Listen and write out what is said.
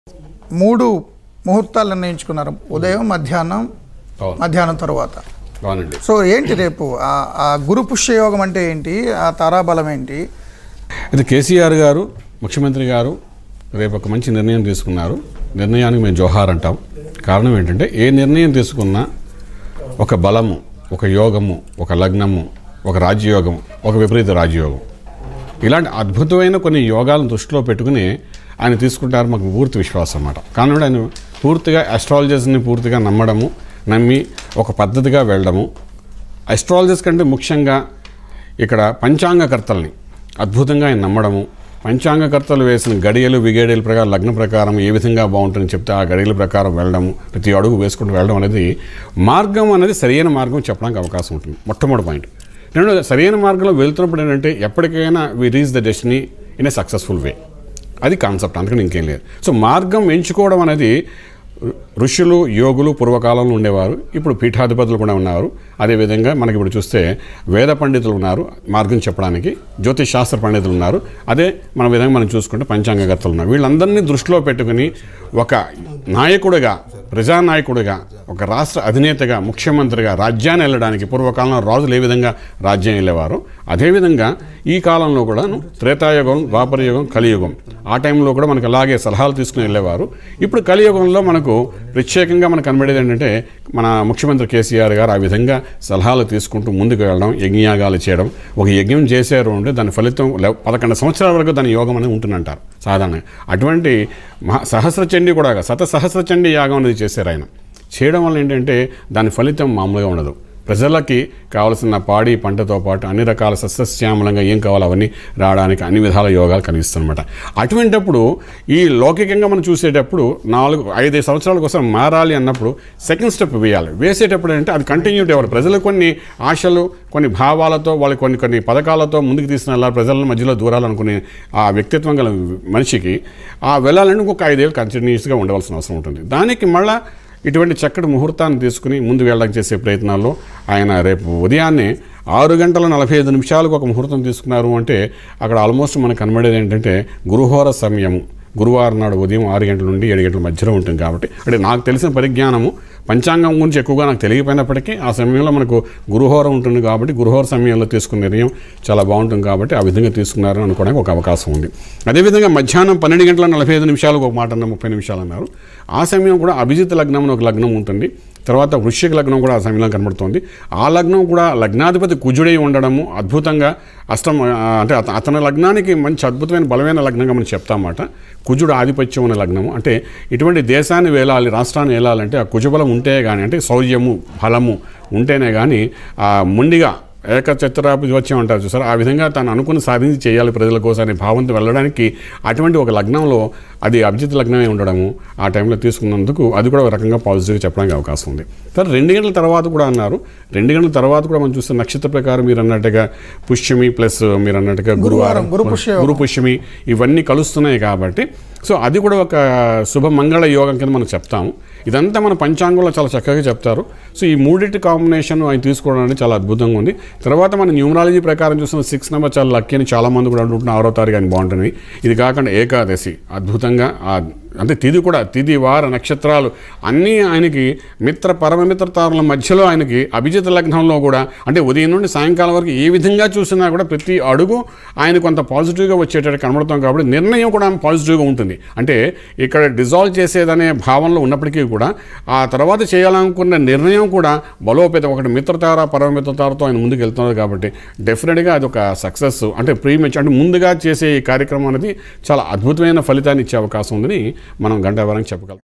మూడు ముహూర్తాలు నిర్ణయించుకున్నారు ఉదయం మధ్యాహ్నం అవును మధ్యాహ్నం తర్వాత అవునండి సో ఏంటి రేపు ఆ- ఆ గురు పుష్యయోగం అంటే ఏంటి ఆ తారాబలం ఏంటి అయితే కేసీఆర్ గారు ముఖ్యమంత్రి గారు రేపు ఒక మంచి నిర్ణయం తీసుకున్నారు నిర్ణయానికి మేము జోహార్ అంటాం కారణం ఏంటంటే ఏ నిర్ణయం తీసుకున్నా ఒక బలము ఒక యోగము ఒక లగ్నము ఒక రాజ్యయోగం ఒక విపరీత రాజ్యయోగం ఇలాంటి అద్భుతమైన కొన్ని యోగాలను దృష్టిలో పెట్టుకుని ఆయన తీసుకుంటారు మాకు పూర్తి విశ్వాసం అన్నమాట కానీ ఆయన పూర్తిగా అస్ట్రాలజర్స్ని పూర్తిగా నమ్మడము నమ్మి ఒక పద్ధతిగా వెళ్ళడము అస్ట్రాలజర్స్ కంటే ముఖ్యంగా ఇక్కడ పంచాంగకర్తల్ని అద్భుతంగా ఆయన నమ్మడము పంచాంగకర్తలు వేసిన గడియలు విగేడీల ప్రకారం లగ్న ప్రకారం ఏ విధంగా బాగుంటుందని చెప్తే ఆ గడియల ప్రకారం వెళ్ళడము ప్రతి అడుగు వేసుకుంటూ వెళ్ళడం అనేది మార్గం అనేది సరైన మార్గం చెప్పడానికి అవకాశం ఉంటుంది మొట్టమొదటి పాయింట్ రెండోది సరైన మార్గంలో వెళ్తున్నప్పుడు ఏంటంటే ఎప్పటికైనా we reach the destiny in a successful way అది కాన్సెప్ట్ అందుకని ఇంకేం లేదు సో మార్గం ఎంచుకోవడం అనేది ఋ- ఋషులు యోగులు పూర్వకాలంలో ఉండేవారు ఇప్పుడు పీఠాధిపతులు కూడా ఉన్నారు అదేవిధంగా మనకి ఇప్పుడు చూస్తే వేద పండితులు ఉన్నారు మార్గం చెప్పడానికి జ్యోతిష్ శాస్త్ర పండితులు ఉన్నారు అదే మన విధంగా మనం చూసుకుంటే పంచాంగకర్తలు ఉన్నారు వీళ్ళందరినీ దృష్టిలో పెట్టుకుని ఒక నాయకుడిగా ప్రజానాయకుడిగా ఒక రాష్ట్ర అధినేతగా ముఖ్యమంత్రిగా రాజ్యాన్ని వెళ్ళడానికి పూర్వకాలంలో రాజులు ఏ విధంగా రాజ్యం వెళ్ళేవారు అదేవిధంగా ఈ కాలంలో కూడా త్రేతాయుగం ద్వాపరయుగం కలియుగం ఆ టైంలో కూడా మనకు అలాగే సలహాలు తీసుకుని వెళ్ళేవారు ఇప్పుడు కలియుగంలో మనకు ప్రత్యేకంగా మనకు కనబడేది ఏంటంటే మన ముఖ్యమంత్రి కేసీఆర్ గారు ఆ విధంగా సలహాలు తీసుకుంటూ ముందుకు వెళ్ళడం యజ్ఞయాగాలు చేయడం ఒక యజ్ఞం చేశారు అంటే దాని ఫలితం లెవ్- పదకొండు సంవత్సరాల వరకు దాని యోగం అనేది ఉంటుందంటారు సాధారణంగా అటువంటి మహా సహస్రచండీ కూడా శత సహస్రచండీ యాగం అనేది చేశారు ఆయన చేయడం వల్ల ఏంటంటే దాని ఫలితం మామూలుగా ఉండదు ప్రజలకి కావలసిన పాడి పంటతో పాటు అన్ని రకాల సస్యశ్యామలంగా ఏం కావాలో అవన్నీ రావడానికి అన్ని విధాల యోగాలు కనిపిస్తుందన్నమాట అటువంటప్పుడు ఈ లౌకికంగా మనం చూసేటప్పుడు నాలుగు ఐదు సంవత్సరాల కోసం మారాలి అన్నప్పుడు సెకండ్ స్టెప్ వేయాలి వేసేటప్పుడు అంటే అది కంటిన్యూటీ అవ్వాలి ప్రజలు కొన్ని ఆశలు కొన్ని భావాలతో వాళ్ళు కొన్ని కొన్ని పథకాలతో ముందుకు తీసుకుని ప్రజల మధ్యలో దూరాలనుకునే ఆ వ్యక్తిత్వం గల మనిషికి ఆ వెళ్ళాలని ఇంకొక ఐదేళ్ళు కంటిన్యూస్గా ఉండవలసిన అవసరం ఉంటుంది దానికి మళ్ళా ఇటువంటి చక్కటి ముహూర్తాన్ని తీసుకుని ముందు వెళ్ళడానికి చేసే ప్రయత్నాల్లో ఆయన రేపు ఉదయాన్నే ఆరు గంటల నలభై ఐదు నిమిషాలకు ఒక ముహూర్తం తీసుకున్నారు అంటే అక్కడ ఆల్మోస్ట్ మనకు కనబడేది ఏంటంటే గురుహోర సమయము గురువారం నాడు ఉదయం ఆరు గంటల నుండి ఏడు గంటల మధ్యలో ఉంటుంది కాబట్టి అంటే నాకు తెలిసిన పరిజ్ఞానము పంచాంగం గురించి ఎక్కువగా నాకు తెలియకపోయినప్పటికీ ఆ సమయంలో మనకు గురుహోరం ఉంటుంది కాబట్టి గురుహోర సమయంలో తీసుకున్న నిర్ణయం చాలా బాగుంటుంది కాబట్టి ఆ విధంగా తీసుకున్నారని అనుకోవడానికి ఒక అవకాశం ఉంది అదేవిధంగా మధ్యాహ్నం పన్నెండు గంటల నలభై ఐదు నిమిషాలకు ఒక మాట అన్న ముప్పై నిమిషాలు అన్నారు ఆ సమయం కూడా అభిజిత్ లగ్నం అని ఒక లగ్నం ఉంటుంది తర్వాత వృశ్చిక లగ్నం కూడా ఆ సమయంలో కనబడుతోంది ఆ లగ్నం కూడా లగ్నాధిపతి కుజుడై ఉండడము అద్భుతంగా అష్టం ఆ, అంటే అత- అతని లగ్నానికి మంచి అద్భుతమైన బలమైన లగ్నంగా మనం చెప్తామన్నమాట కుజుడు ఆధిపత్యం ఉన్న లగ్నము అంటే ఇటువంటి దేశాన్ని వేలాలి రాష్ట్రాన్ని వేలాలంటే ఆ కుజబలం ఉంటే కానీ అంటే శౌర్యము బలము ఉంటేనే కానీ ఆ ముండిగా ఏకచతురాభివత్యం అంటారు చూసారు ఆ విధంగా తను అనుకుని సాధించి చేయాలి ప్రజల కోసం అనే భావంతో వెళ్ళడానికి అటువంటి ఒక లగ్నంలో అది అభిజిత్ లగ్నమే ఉండడము ఆ టైంలో తీసుకున్నందుకు అది కూడా ఒక రకంగా పాజిటివ్గా చెప్పడానికి అవకాశం ఉంది తర్వాత రెండు గంటల తర్వాత కూడా అన్నారు రెండు గంటల తర్వాత కూడా మనం చూస్తే నక్షత్ర ప్రకారం మీరు అన్నట్టుగా పుష్యమి ప్లస్ మీరు అన్నట్టుగా గురువారం గురు పుష్యయోగం. గురు పుష్యమి ఇవన్నీ కలుస్తున్నాయి కాబట్టి సో అది కూడా ఒక శుభ మంగళ యోగం కింద మనం చెప్తాము ఇదంతా మన పంచాంగంలో చాలా చక్కగా చెప్తారు సో ఈ మూడింటి కాంబినేషన్ ఆయన తీసుకోవడం అనేది చాలా అద్భుతంగా ఉంది తర్వాత మన న్యూమరాలజీ ప్రకారం చూసిన సిక్స్ నెంబర్ చాలా లక్కీ అని చాలా మంది కూడా అంటుంటున్నారు ఆరో తారీఖు అని బాగుంటుంది ఇది కాకుండా ఏకాదశి అద్భుతంగా ఆ అంటే తిది కూడా తిది వార నక్షత్రాలు అన్నీ ఆయనకి మిత్ర పరమమిత్ర తారుల మధ్యలో ఆయనకి అభిజిత లగ్నంలో కూడా అంటే ఉదయం నుండి సాయంకాలం వరకు ఏ విధంగా చూసినా కూడా ప్రతి అడుగు ఆయన కొంత పాజిటివ్గా వచ్చేటట్టు కనబడతాం కాబట్టి నిర్ణయం కూడా పాజిటివ్గా ఉంటుంది అంటే ఇక్కడ డిజాల్వ్ చేసేదనే భావనలో ఉన్నప్పటికీ కూడా ఆ తర్వాత చేయాలనుకున్న నిర్ణయం కూడా బలోపేతం ఒకటి మిత్రతార పరమమిత్రతారతో ఆయన ముందుకు వెళ్తున్నారు కాబట్టి డెఫినెట్గా అది ఒక సక్సెస్ అంటే ప్రీ మెచ్ అంటే ముందుగా చేసే ఈ కార్యక్రమం అనేది చాలా అద్భుతమైన ఫలితాన్ని ఇచ్చే అవకాశం ఉందని మనం గంటావరం చెప్పగలం